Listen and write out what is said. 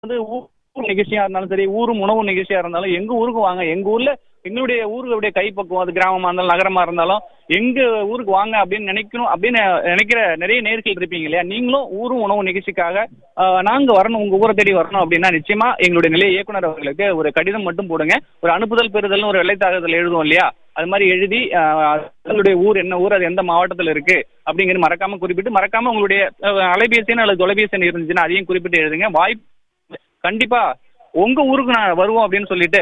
வந்து ஊர் நிகழ்ச்சியா இருந்தாலும் சரி ஊரும் உணவு நிகழ்ச்சியா இருந்தாலும் எங்க ஊருக்கு வாங்க எங்க ஊர்ல எங்களுடைய ஊர்களுடைய கைப்பக்குவம் அது கிராமமா இருந்தாலும் நகரமா இருந்தாலும் எங்க ஊருக்கு வாங்க அப்படின்னு நினைக்கணும் அப்படின்னு நினைக்கிற நிறைய நேர்கள் இருப்பீங்க இல்லையா நீங்களும் ஊரும் உணவு நிகழ்ச்சிக்காக ஆஹ், நாங்க வரணும் உங்க ஊரை தேடி வரணும் அப்படின்னா நிச்சயமா எங்களுடைய நிலைய இயக்குனர் அவர்களுக்கு ஒரு கடிதம் மட்டும் போடுங்க ஒரு அனுப்புதல் பெறுதல்னு ஒரு வெள்ளைத்தாகத்தில் எழுதுவோம் இல்லையா அது மாதிரி எழுதி ஆஹ், உங்களுடைய ஊர் என்ன ஊர் அது எந்த மாவட்டத்தில் இருக்கு அப்படிங்கிறது மறக்காம குறிப்பிட்டு மறக்காம உங்களுடைய ஆஹ், அலைபேசி எண் அல்லது தொலைபேசி எண் இருந்துச்சுன்னா அதையும் குறிப்பிட்டு எழுதுங்க வாய்ப்பு கண்டிப்பா உங்க ஊருக்கு நான் வருவோம் அப்படின்னு சொல்லிட்டு